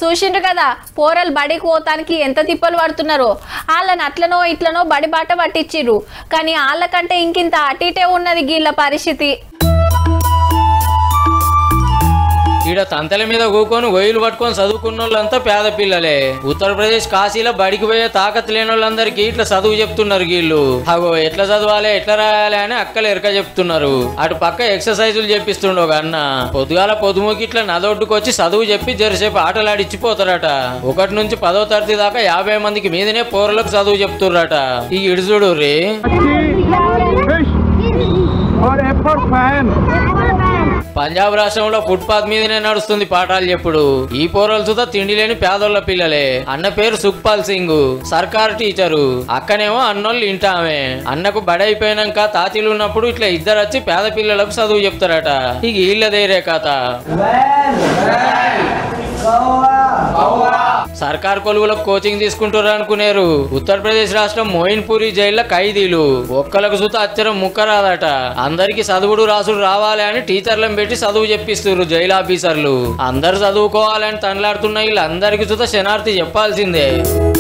చూసిండ్రు కదా పోరలు బడికి పోతానికి ఎంత తిప్పలు పడుతున్నారో వాళ్ళని అట్లనో ఇట్లనో బడి బాట పట్టించిర్రు కానీ వాళ్ళకంటే ఇంకింత అటు ఇటే ఉన్నది గీళ్ళ పరిస్థితి ఈడ తంతెల మీద కూకొని గొయ్యలు పట్టుకొని చదువుకున్న వాళ్ళంతా పేద పిల్లలే ఉత్తరప్రదేశ్ కాశీలో బడికి పోయే తాకత్ లేని వాళ్ళందరికీ ఇట్లా చదువు చెప్తున్నారు వీళ్ళు అగో ఎట్లా చదవాలి ఎట్లా రాయాలి అని అక్కలు ఎరక చెప్తున్నారు అటు పక్క ఎక్సర్సైజులు చెప్పిస్తుండు ఒక అన్న పొద్దుగాల పొదుముకి ఇట్లా నదొడ్డుకొచ్చి చదువు చెప్పి జరసేపు ఆటలాడిచ్చిపోతారట ఒకటి నుంచి పదో తరగతి దాకా యాభై మందికి మీదనే పోరలకు చదువు చెప్తుర్రట ఈ ఇడుచుడు రే fish और F for fan. పంజాబ్ రాష్ట్రంలో ఫుట్పాత్ మీదనే నడుస్తుంది పాఠాలు చెప్పుడు ఈ పోరలు సుతా తిండి లేని పేదోళ్ళ పిల్లలే అన్న పేరు సుఖ్పాల్ సింగ్ సర్కార్ టీచరు అక్కనేమో అన్నోళ్ళు ఇంటామే అన్నకు బడైపోయినాక తాతీలు ఉన్నప్పుడు ఇట్లా ఇద్దరు వచ్చి పేద పిల్లలకు చదువు చెప్తారట ఇక వీళ్ళదేరే కథ సర్కార్ కొలువులకు కోచింగ్ తీసుకుంటారు అనుకునేరు ఉత్తరప్రదేశ్ రాష్ట్రం మోయిన్పూరి జైల్లో ఖైదీలు ఒక్కలకు సుత అచ్చరం ముక్కరాదట అందరికి చదువుడు రాసుడు రావాలి అని టీచర్లను పెట్టి చదువు చెప్పిస్తున్నారు జైలు ఆఫీసర్లు అందరు చదువుకోవాలని తనలాడుతున్న వీళ్ళందరికీ సుత శనార్థి చెప్పాల్సిందే